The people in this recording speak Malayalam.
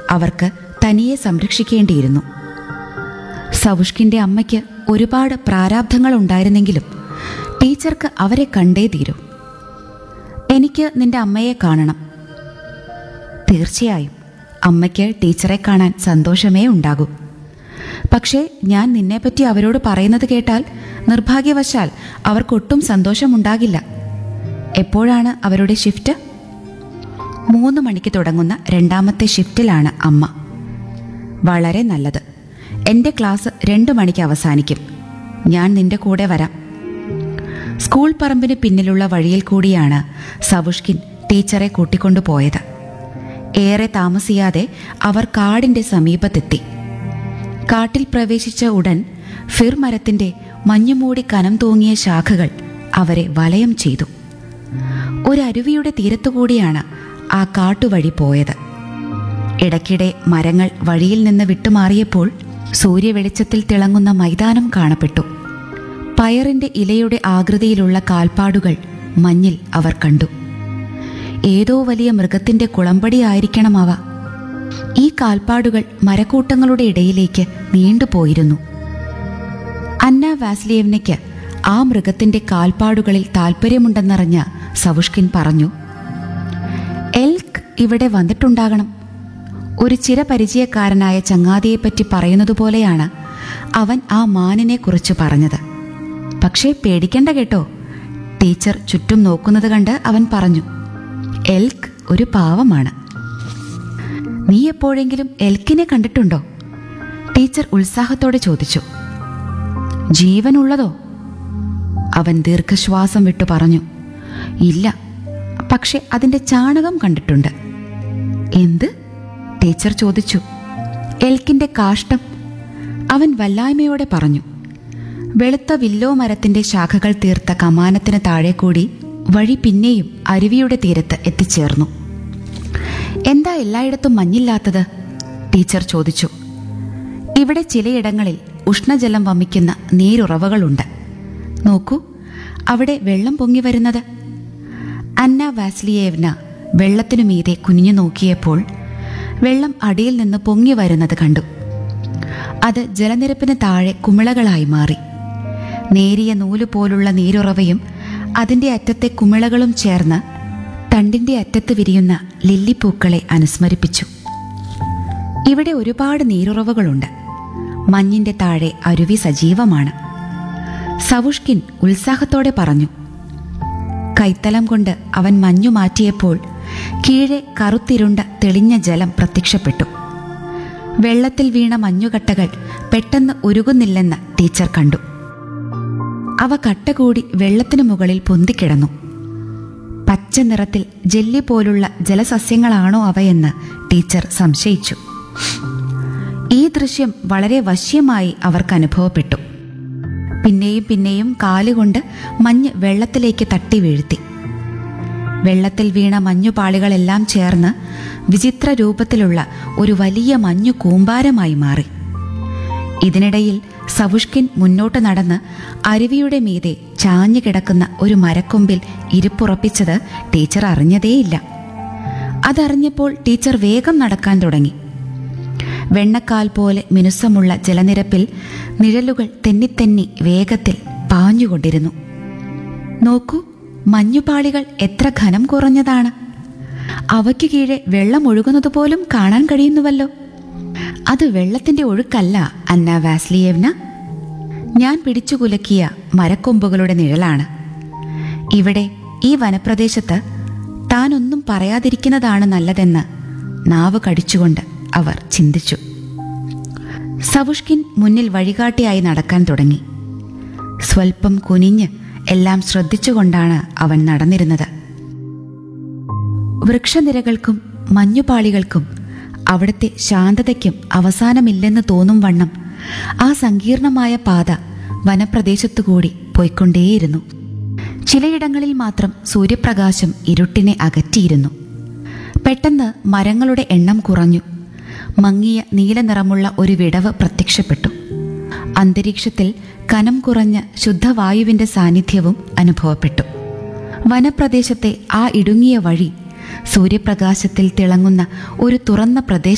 അവർക്ക് തനിയെ സംരക്ഷിക്കേണ്ടിയിരുന്നു സവുഷ്കിന്റെ അമ്മയ്ക്ക് ഒരുപാട് പ്രാരാബ്ധങ്ങൾ ഉണ്ടായിരുന്നെങ്കിലും ടീച്ചർക്ക് അവരെ കണ്ടേ തീരൂ എനിക്ക് നിന്റെ അമ്മയെ കാണണം തീർച്ചയായും അമ്മയ്ക്ക് ടീച്ചറെ കാണാൻ സന്തോഷമേ ഉണ്ടാകൂ പക്ഷേ ഞാൻ നിന്നെപ്പറ്റി അവരോട് പറയുന്നത് കേട്ടാൽ നിർഭാഗ്യവശാൽ അവർക്കൊട്ടും സന്തോഷമുണ്ടാകില്ല എപ്പോഴാണ് അവരുടെ ഷിഫ്റ്റ് മൂന്ന് മണിക്ക് തുടങ്ങുന്ന രണ്ടാമത്തെ ഷിഫ്റ്റിലാണ് അമ്മ വളരെ നല്ലത് എൻ്റെ ക്ലാസ് രണ്ട് മണിക്ക് അവസാനിക്കും ഞാൻ നിന്റെ കൂടെ വരാം സ്കൂൾ പറമ്പിന് പിന്നിലുള്ള വഴിയിൽ കൂടിയാണ് സവുഷ്കിൻ ടീച്ചറെ കൂട്ടിക്കൊണ്ടു പോയത് ഏറെ താമസിയാതെ അവർ കാടിന്റെ സമീപത്തെത്തി കാട്ടിൽ പ്രവേശിച്ച ഉടൻ ഫിർ മരത്തിന്റെ മഞ്ഞുമൂടി കനം തൂങ്ങിയ ശാഖകൾ അവരെ വലയം ചെയ്തു ഒരു അരുവിയുടെ തീരത്തുകൂടിയാണ് ആ കാട്ടുവഴി പോയത് ഇടയ്ക്കിടെ മരങ്ങൾ വഴിയിൽ നിന്ന് വിട്ടുമാറിയപ്പോൾ സൂര്യവെളിച്ചത്തിൽ തിളങ്ങുന്ന മൈതാനം കാണപ്പെട്ടു പയറിന്റെ ഇലയുടെ ആകൃതിയിലുള്ള കാൽപ്പാടുകൾ മഞ്ഞിൽ അവർ കണ്ടു ഏതോ വലിയ മൃഗത്തിന്റെ കുളമ്പടിയായിരിക്കണം അവ ഈ കാൽപ്പാടുകൾ മരക്കൂട്ടങ്ങളുടെ ഇടയിലേക്ക് നീണ്ടുപോയിരുന്നു അന്ന വാസ്ലിയേവ്നയ്ക്ക് ആ മൃഗത്തിന്റെ കാൽപ്പാടുകളിൽ താല്പര്യമുണ്ടെന്നറിഞ്ഞ സവുഷ്കിൻ പറഞ്ഞു എൽക്ക് ഇവിടെ വന്നിട്ടുണ്ടാകണം ഒരു ചിരപരിചയക്കാരനായ ചങ്ങാതിയെപ്പറ്റി പറയുന്നതുപോലെയാണ് അവൻ ആ മാനിനെ കുറിച്ച് പറഞ്ഞത് പക്ഷേ പേടിക്കണ്ട കേട്ടോ ടീച്ചർ ചുറ്റും നോക്കുന്നത് കണ്ട് അവൻ പറഞ്ഞു എൽക്ക് ഒരു പാവമാണ് നീ എപ്പോഴെങ്കിലും എൽക്കിനെ കണ്ടിട്ടുണ്ടോ ടീച്ചർ ഉത്സാഹത്തോടെ ചോദിച്ചു ജീവനുള്ളതോ അവൻ ദീർഘശ്വാസം വിട്ടു പറഞ്ഞു ഇല്ല പക്ഷെ അതിന്റെ ചാണകം കണ്ടിട്ടുണ്ട് എന്ത് ടീച്ചർ ചോദിച്ചു എൽക്കിന്റെ കാഷ്ടം അവൻ വല്ലായ്മയോടെ പറഞ്ഞു വെളുത്ത വില്ലോ മരത്തിന്റെ ശാഖകൾ തീർത്ത കമാനത്തിന് താഴെ കൂടി വഴി പിന്നെയും അരുവിയുടെ തീരത്ത് എത്തിച്ചേർന്നു എന്താ എല്ലായിടത്തും മഞ്ഞില്ലാത്തത് ടീച്ചർ ചോദിച്ചു ഇവിടെ ചിലയിടങ്ങളിൽ ഉഷ്ണജലം വമിക്കുന്ന നീരുറവകളുണ്ട് നോക്കൂ അവിടെ വെള്ളം പൊങ്ങി വരുന്നത് അന്ന വാസ്ലിയേവ്ന വെള്ളത്തിനു മീതെ കുനിഞ്ഞു നോക്കിയപ്പോൾ വെള്ളം അടിയിൽ നിന്ന് പൊങ്ങി വരുന്നത് കണ്ടു അത് ജലനിരപ്പിന് താഴെ കുമിളകളായി മാറി നേരിയ നൂല് പോലുള്ള നീരുറവയും അതിന്റെ അറ്റത്തെ കുമിളകളും ചേർന്ന് തണ്ടിന്റെ അറ്റത്ത് വിരിയുന്ന ലില്ലിപ്പൂക്കളെ അനുസ്മരിപ്പിച്ചു ഇവിടെ ഒരുപാട് നീരുറവകളുണ്ട് മഞ്ഞിന്റെ താഴെ അരുവി സജീവമാണ് സവുഷ്കിൻ ഉത്സാഹത്തോടെ പറഞ്ഞു കൈത്തലം കൊണ്ട് അവൻ മഞ്ഞു മാറ്റിയപ്പോൾ കീഴെ കറുത്തിരുണ്ട തെളിഞ്ഞ ജലം പ്രത്യക്ഷപ്പെട്ടു വെള്ളത്തിൽ വീണ മഞ്ഞുകട്ടകൾ പെട്ടെന്ന് ഉരുകുന്നില്ലെന്ന് ടീച്ചർ കണ്ടു അവ കട്ട കൂടി വെള്ളത്തിനു മുകളിൽ പൊന്തിക്കിടന്നു പച്ച നിറത്തിൽ ജെല്ലി പോലുള്ള ജലസസ്യങ്ങളാണോ അവയെന്ന് ടീച്ചർ സംശയിച്ചു ഈ ദൃശ്യം വളരെ വശ്യമായി അവർക്ക് അനുഭവപ്പെട്ടു പിന്നെയും പിന്നെയും കാലുകൊണ്ട് മഞ്ഞ് വെള്ളത്തിലേക്ക് തട്ടി വീഴ്ത്തി വെള്ളത്തിൽ വീണ മഞ്ഞുപാളികളെല്ലാം ചേർന്ന് വിചിത്ര രൂപത്തിലുള്ള ഒരു വലിയ മഞ്ഞു കൂമ്പാരമായി മാറി ഇതിനിടയിൽ സവുഷ്കിൻ മുന്നോട്ട് നടന്ന് അരുവിയുടെ മീതെ ചാഞ്ഞു കിടക്കുന്ന ഒരു മരക്കൊമ്പിൽ ഇരിപ്പുറപ്പിച്ചത് ടീച്ചർ അറിഞ്ഞതേയില്ല അതറിഞ്ഞപ്പോൾ ടീച്ചർ വേഗം നടക്കാൻ തുടങ്ങി വെണ്ണക്കാൽ പോലെ മിനുസമുള്ള ജലനിരപ്പിൽ നിഴലുകൾ തെന്നിത്തെന്നി വേഗത്തിൽ പാഞ്ഞുകൊണ്ടിരുന്നു നോക്കൂ മഞ്ഞുപാളികൾ എത്ര ഘനം കുറഞ്ഞതാണ് അവയ്ക്ക് കീഴെ വെള്ളം ഒഴുകുന്നത് പോലും കാണാൻ കഴിയുന്നുവല്ലോ അത് വെള്ളത്തിന്റെ ഒഴുക്കല്ല അന്ന വാസ്ലിയേവ്ന ഞാൻ പിടിച്ചുകുലക്കിയ മരക്കൊമ്പുകളുടെ നിഴലാണ് ഇവിടെ ഈ വനപ്രദേശത്ത് താനൊന്നും പറയാതിരിക്കുന്നതാണ് നല്ലതെന്ന് നാവ് കടിച്ചുകൊണ്ട് അവർ ചിന്തിച്ചു സവുഷ്കിൻ മുന്നിൽ വഴികാട്ടിയായി നടക്കാൻ തുടങ്ങി സ്വൽപ്പം കുനിഞ്ഞ് എല്ലാം ശ്രദ്ധിച്ചുകൊണ്ടാണ് അവൻ നടന്നിരുന്നത് വൃക്ഷനിരകൾക്കും മഞ്ഞുപാളികൾക്കും അവിടുത്തെ ശാന്തതയ്ക്കും അവസാനമില്ലെന്ന് തോന്നും വണ്ണം ആ സങ്കീർണമായ പാത വനപ്രദേശത്തുകൂടി പോയിക്കൊണ്ടേയിരുന്നു ചിലയിടങ്ങളിൽ മാത്രം സൂര്യപ്രകാശം ഇരുട്ടിനെ അകറ്റിയിരുന്നു പെട്ടെന്ന് മരങ്ങളുടെ എണ്ണം കുറഞ്ഞു മങ്ങിയ നീലനിറമുള്ള ഒരു വിടവ് പ്രത്യക്ഷപ്പെട്ടു അന്തരീക്ഷത്തിൽ കനം കുറഞ്ഞ ശുദ്ധവായുവിന്റെ സാന്നിധ്യവും അനുഭവപ്പെട്ടു വനപ്രദേശത്തെ ആ ഇടുങ്ങിയ വഴി സൂര്യപ്രകാശത്തിൽ തിളങ്ങുന്ന ഒരു തുറന്ന പ്രദേശ